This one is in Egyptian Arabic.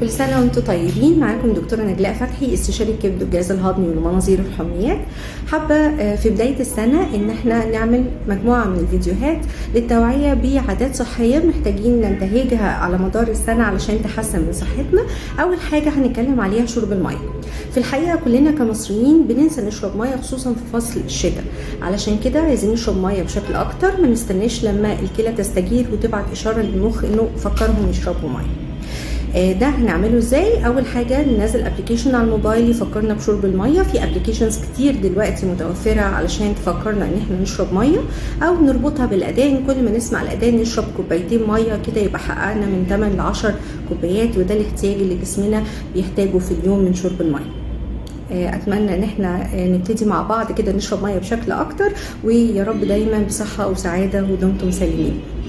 كل سنة وانتم طيبين معاكم دكتورة نجلاء فتحي استشاري الكبد والجهاز الهضمي والمناظير والحميات حابة آه، في بداية السنة ان احنا نعمل مجموعة من الفيديوهات للتوعية بعادات صحية محتاجين ننتهجها على مدار السنة علشان تحسن من صحتنا اول حاجة هنتكلم عليها شرب المية في الحقيقة كلنا كمصريين بننسى نشرب مية خصوصا في فصل الشتاء علشان كده عايزين نشرب مية بشكل اكتر ما نستناش لما الكلى تستجير وتبعت اشارة للمخ انه فكرهم يشربوا مية آه، ده هنعمله ازاي اول حاجه ننزل ابلكيشن على الموبايل يفكرنا بشرب الميه في ابلكيشنز كتير دلوقتي متوفره علشان تفكرنا ان احنا نشرب ميه او نربطها بالاذان كل ما نسمع الاذان نشرب كوبايتين ميه كده يبقى حققنا من 8 ل 10 كوبايات وده الاحتياج اللي جسمنا بيحتاجه في اليوم من شرب الميه آه، اتمنى ان احنا آه، نبتدي مع بعض كده نشرب ميه بشكل اكتر ويا رب دايما بصحه وسعاده ودمتم سالمين